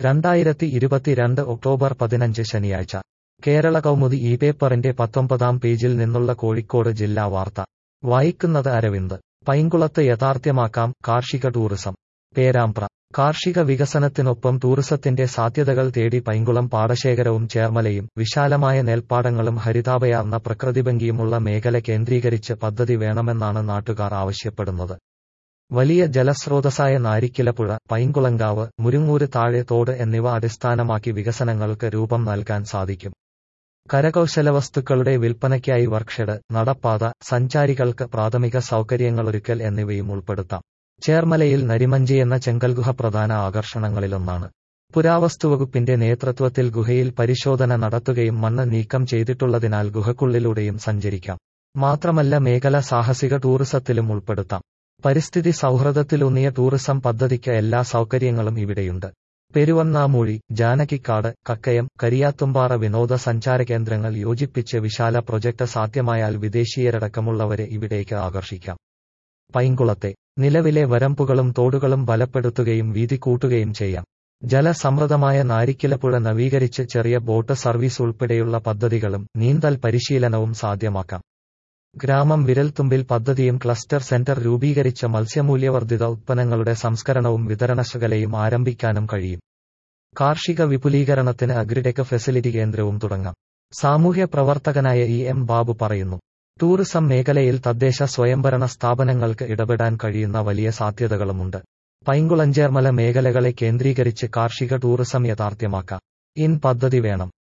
രണ്ടായിരത്തി ഇരുപത്തിരണ്ട് ഒക്ടോബർ പതിനഞ്ച് ശനിയാഴ്ച കേരള കൗമുദി ഈ പേപ്പറിന്റെ പത്തൊമ്പതാം പേജിൽ നിന്നുള്ള കോഴിക്കോട് ജില്ലാ വാർത്ത വായിക്കുന്നത് അരവിന്ദ് പൈങ്കുളത്ത് യഥാർത്ഥ്യമാക്കാം കാർഷിക ടൂറിസം പേരാമ്പ്ര കാർഷിക വികസനത്തിനൊപ്പം ടൂറിസത്തിന്റെ സാധ്യതകൾ തേടി പൈങ്കുളം പാടശേഖരവും ചേർമലയും വിശാലമായ നെൽപ്പാടങ്ങളും ഹരിതാഭയാർന്ന പ്രകൃതിഭംഗിയുമുള്ള മേഖല കേന്ദ്രീകരിച്ച് പദ്ധതി വേണമെന്നാണ് നാട്ടുകാർ ആവശ്യപ്പെടുന്നത് വലിയ ജലസ്രോതസ്സായ നാരിക്കിലപ്പുഴ പൈങ്കുളങ്കാവ് മുരുങ്ങൂര് താഴെ തോട് എന്നിവ അടിസ്ഥാനമാക്കി വികസനങ്ങൾക്ക് രൂപം നൽകാൻ സാധിക്കും കരകൗശല വസ്തുക്കളുടെ വിൽപ്പനയ്ക്കായി വർക്ക്ഷെഡ് നടപ്പാത സഞ്ചാരികൾക്ക് പ്രാഥമിക സൗകര്യങ്ങളൊരുക്കൽ എന്നിവയും ഉൾപ്പെടുത്താം ചേർമലയിൽ നരിമഞ്ചി എന്ന ചെങ്കൽഗുഹ പ്രധാന ആകർഷണങ്ങളിലൊന്നാണ് പുരാവസ്തുവകുപ്പിന്റെ നേതൃത്വത്തിൽ ഗുഹയിൽ പരിശോധന നടത്തുകയും മണ്ണ് നീക്കം ചെയ്തിട്ടുള്ളതിനാൽ ഗുഹക്കുള്ളിലൂടെയും സഞ്ചരിക്കാം മാത്രമല്ല മേഖല സാഹസിക ടൂറിസത്തിലും ഉൾപ്പെടുത്താം പരിസ്ഥിതി സൗഹൃദത്തിലൂന്നിയ ടൂറിസം പദ്ധതിക്ക് എല്ലാ സൗകര്യങ്ങളും ഇവിടെയുണ്ട് പെരുവണ്ണാമൂഴി ജാനകിക്കാട് കക്കയം കരിയാത്തുംപാറ വിനോദസഞ്ചാര കേന്ദ്രങ്ങൾ യോജിപ്പിച്ച് വിശാല പ്രൊജക്ട് സാധ്യമായാൽ വിദേശീയരടക്കമുള്ളവരെ ഇവിടേക്ക് ആകർഷിക്കാം പൈങ്കുളത്തെ നിലവിലെ വരമ്പുകളും തോടുകളും ബലപ്പെടുത്തുകയും വീതി കൂട്ടുകയും ചെയ്യാം ജലസമൃദ്ധമായ നാരിക്കിലപ്പുഴ നവീകരിച്ച് ചെറിയ ബോട്ട് സർവീസ് ഉൾപ്പെടെയുള്ള പദ്ധതികളും നീന്തൽ പരിശീലനവും സാധ്യമാക്കാം ഗ്രാമം വിരൽത്തുമ്പിൽ പദ്ധതിയും ക്ലസ്റ്റർ സെന്റർ രൂപീകരിച്ച മത്സ്യമൂല്യവർദ്ധിത ഉത്പന്നങ്ങളുടെ സംസ്കരണവും വിതരണശകലയും ആരംഭിക്കാനും കഴിയും കാർഷിക വിപുലീകരണത്തിന് അഗ്രിടെക് ഫെസിലിറ്റി കേന്ദ്രവും തുടങ്ങാം സാമൂഹ്യ പ്രവർത്തകനായ ഇ എം ബാബു പറയുന്നു ടൂറിസം മേഖലയിൽ തദ്ദേശ സ്വയംഭരണ സ്ഥാപനങ്ങൾക്ക് ഇടപെടാൻ കഴിയുന്ന വലിയ സാധ്യതകളുമുണ്ട് പൈങ്കുളഞ്ചേർമല മേഖലകളെ കേന്ദ്രീകരിച്ച് കാർഷിക ടൂറിസം യാഥാർത്ഥ്യമാക്കാം ഇൻ പദ്ധതി വേണം